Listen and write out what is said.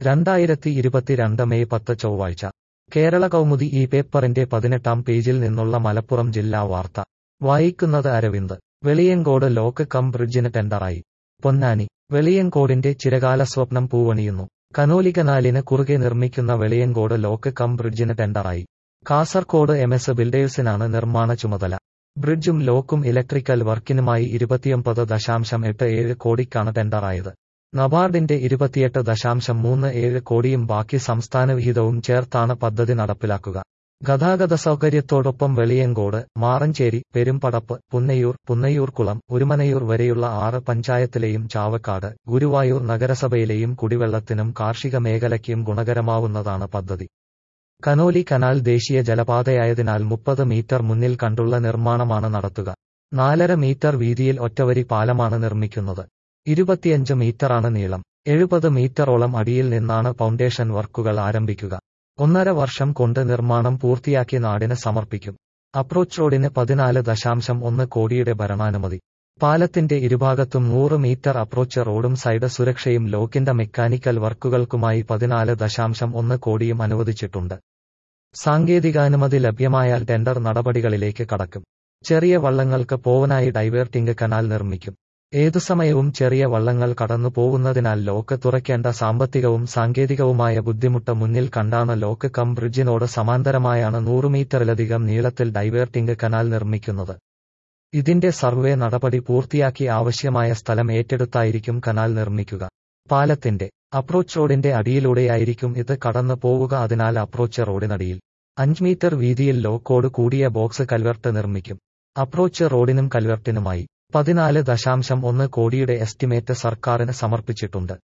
രണ്ടായിരത്തി ഇരുപത്തിരണ്ട് മെയ് പത്ത് ചൊവ്വാഴ്ച കേരള കൗമുദി ഈ പേപ്പറിന്റെ പതിനെട്ടാം പേജിൽ നിന്നുള്ള മലപ്പുറം ജില്ലാ വാർത്ത വായിക്കുന്നത് അരവിന്ദ് വെളിയങ്കോട് ലോക്ക് കം ബ്രിഡ്ജിന് ടെൻഡറായി പൊന്നാനി വെളിയങ്കോടിന്റെ ചിരകാല സ്വപ്നം പൂവണിയുന്നു കനോലി കനാലിന് കുറുകെ നിർമ്മിക്കുന്ന വെളിയങ്കോട് ലോക്ക് കം ബ്രിഡ്ജിന് ടെൻഡറായി കാസർകോട് എം എസ് ബിൽഡേഴ്സിനാണ് നിർമ്മാണ ചുമതല ബ്രിഡ്ജും ലോക്കും ഇലക്ട്രിക്കൽ വർക്കിനുമായി ഇരുപത്തിയൊമ്പത് ദശാംശം എട്ട് ഏഴ് കോടിക്കാണ് ടെൻഡറായത് നബാർഡിന്റെ ഇരുപത്തിയെട്ട് ദശാംശം മൂന്ന് ഏഴ് കോടിയും ബാക്കി സംസ്ഥാന വിഹിതവും ചേർത്താണ് പദ്ധതി നടപ്പിലാക്കുക ഗതാഗത സൗകര്യത്തോടൊപ്പം വെളിയങ്കോട് മാറഞ്ചേരി പെരുമ്പടപ്പ് പുന്നയൂർ പുന്നയൂർക്കുളം ഉരുമനയൂർ വരെയുള്ള ആറ് പഞ്ചായത്തിലെയും ചാവക്കാട് ഗുരുവായൂർ നഗരസഭയിലെയും കുടിവെള്ളത്തിനും കാർഷിക മേഖലയ്ക്കും ഗുണകരമാവുന്നതാണ് പദ്ധതി കനോലി കനാൽ ദേശീയ ജലപാതയായതിനാൽ മുപ്പത് മീറ്റർ മുന്നിൽ കണ്ടുള്ള നിർമ്മാണമാണ് നടത്തുക നാലര മീറ്റർ വീതിയിൽ ഒറ്റവരി പാലമാണ് നിർമ്മിക്കുന്നത് ഇരുപത്തിയഞ്ച് മീറ്ററാണ് നീളം എഴുപത് മീറ്ററോളം അടിയിൽ നിന്നാണ് ഫൗണ്ടേഷൻ വർക്കുകൾ ആരംഭിക്കുക ഒന്നര വർഷം കൊണ്ട് നിർമ്മാണം പൂർത്തിയാക്കി നാടിന് സമർപ്പിക്കും അപ്രോച്ച് റോഡിന് പതിനാല് ദശാംശം ഒന്ന് കോടിയുടെ ഭരണാനുമതി പാലത്തിന്റെ ഇരുഭാഗത്തും നൂറ് മീറ്റർ അപ്രോച്ച് റോഡും സൈഡ് സുരക്ഷയും ലോക്കിന്റെ മെക്കാനിക്കൽ വർക്കുകൾക്കുമായി പതിനാല് ദശാംശം ഒന്ന് കോടിയും അനുവദിച്ചിട്ടുണ്ട് സാങ്കേതികാനുമതി ലഭ്യമായാൽ ടെൻഡർ നടപടികളിലേക്ക് കടക്കും ചെറിയ വള്ളങ്ങൾക്ക് പോവനായി ഡൈവേർട്ടിംഗ് കനാൽ നിർമ്മിക്കും ഏതു സമയവും ചെറിയ വള്ളങ്ങൾ കടന്നു പോകുന്നതിനാൽ ലോക്ക് തുറക്കേണ്ട സാമ്പത്തികവും സാങ്കേതികവുമായ ബുദ്ധിമുട്ട് മുന്നിൽ കണ്ടാണ് ലോക്ക് കം ബ്രിഡ്ജിനോട് സമാന്തരമായാണ് നൂറ് മീറ്ററിലധികം നീളത്തിൽ ഡൈവേർട്ടിംഗ് കനാൽ നിർമ്മിക്കുന്നത് ഇതിന്റെ സർവേ നടപടി പൂർത്തിയാക്കി ആവശ്യമായ സ്ഥലം ഏറ്റെടുത്തായിരിക്കും കനാൽ നിർമ്മിക്കുക പാലത്തിന്റെ അപ്രോച്ച് റോഡിന്റെ അടിയിലൂടെയായിരിക്കും ഇത് കടന്നു പോവുക അതിനാൽ അപ്രോച്ച് റോഡിനടിയിൽ അഞ്ച് മീറ്റർ വീതിയിൽ ലോക്കോട് കൂടിയ ബോക്സ് കൽവർട്ട് നിർമ്മിക്കും അപ്രോച്ച് റോഡിനും കൽവർട്ടിനുമായി പതിനാല് ദശാംശം ഒന്ന് കോടിയുടെ എസ്റ്റിമേറ്റ് സർക്കാരിന് സമർപ്പിച്ചിട്ടുണ്ട്